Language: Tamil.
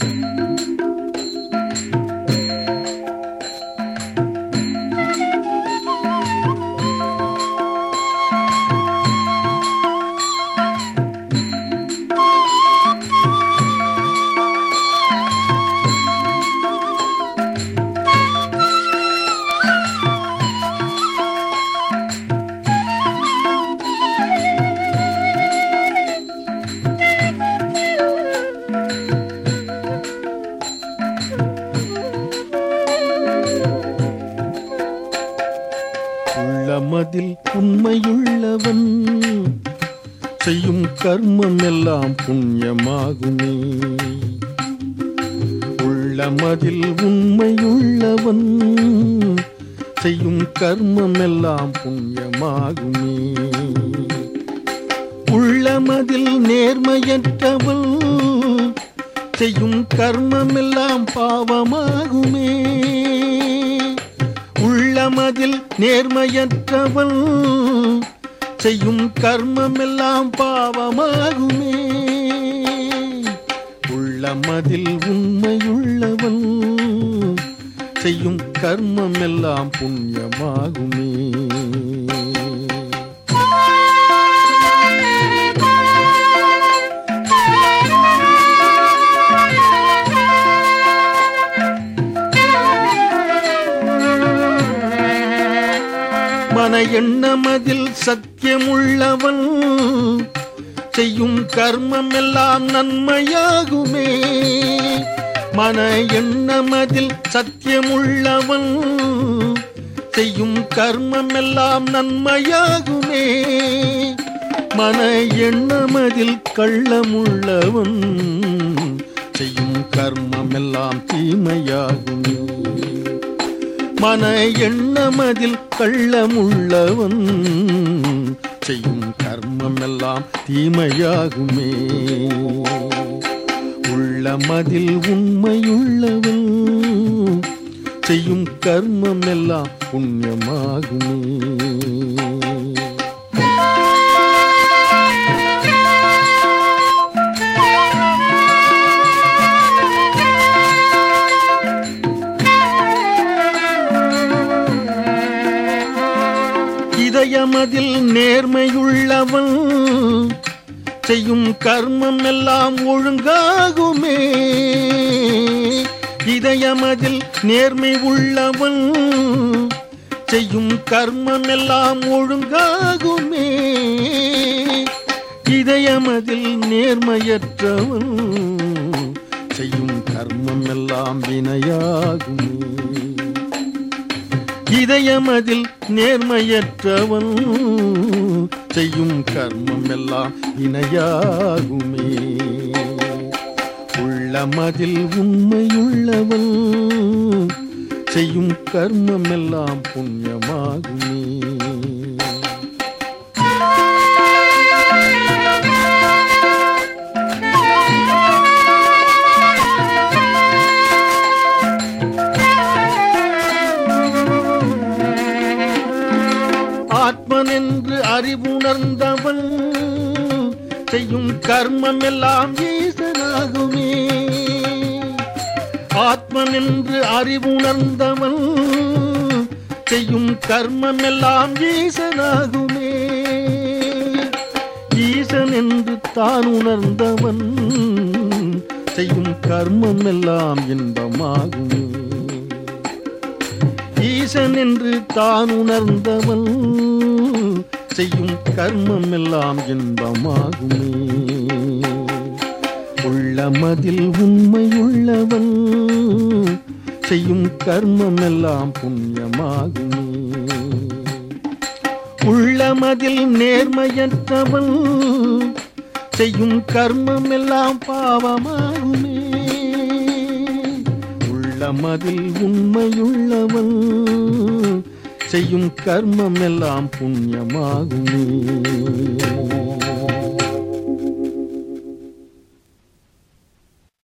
உள்ளமதில் உண்மையுள்ளவன் செய்யும் கர்மம் எல்லாம் புண்ணியமாகுமே உள்ளமதில் உண்மையுள்ளவன் செய்யும் கர்மம் எல்லாம் புண்ணியமாகுமே உள்ளமதில் நேர்மையற்றவன் செய்யும் கர்மம் எல்லாம் பாவமாகுமே உள்ளமதில் நேர்மையற்றவன் செய்யும் கர்மம் எல்லாம் பாவமாகுமே உள்ளமதில் உண்மையுள்ளவன் செய்யும் கர்மம் எல்லாம் புண்ணியமாகுமே மன எண்ணமதில் சத்தியமுள்ளவன் செய்யும் கர்மம் எல்லாம் நன்மையாகுமே மன எண்ணமதில் சத்தியமுள்ளவன் செய்யும் கர்மம் எல்லாம் நன்மையாகுமே மன எண்ணமதில் கள்ளமுள்ளவன் செய்யும் கர்மம் எல்லாம் தீமையாகுமே மன எண்ணமதில் கள்ளமுள்ளவன் செய்யும் கர்மம் எல்லாம் தீமையாகுமே உள்ளமதில் உண்மையுள்ளவன் செய்யும் கர்மம் எல்லாம் புண்ணியமாகுமே இதயமதில் நேர்மையுள்ளவன் செய்யும் கர்மம் எல்லாம் ஒழுங்காகுமே இதயமதில் நேர்மை உள்ளவன் செய்யும் கர்மம் எல்லாம் ஒழுங்காகுமே இதயமதில் நேர்மையற்றவன் செய்யும் கர்மம் எல்லாம் வினையாகுமே இதயமதில் நேர்மையற்றவன் செய்யும் கர்மம் எல்லாம் இணையாகுமே உள்ளமதில் உண்மையுள்ளவன் செய்யும் கர்மம் எல்லாம் புண்ணியமாகுமே ஆத்மன் என்று அறிவுணர்ந்தவன் செய்யும் கர்மம் எல்லாம் ஈசனாகுமே ஆத்மன் என்று அறிவுணர்ந்தவன் செய்யும் கர்மம் எல்லாம் ஈசனாகுமே ஈசன் என்று தான் உணர்ந்தவன் செய்யும் கர்மம் எல்லாம் இன்பமாகுமே ஈசன் என்று தான் உணர்ந்தவன் செய்யும் கர்மம் எல்லாம் இன்பமாகுமே உள்ளமதில் உண்மையுள்ளவன் செய்யும் கர்மம் எல்லாம் புண்ணியமாகுமே உள்ளமதில் நேர்மையற்றவன் செய்யும் கர்மம் எல்லாம் பாவமாகுமே உள்ளமதில் உண்மையுள்ளவன் செய்யும் கர்மம் எல்லாம் புண்ணியமாகுமே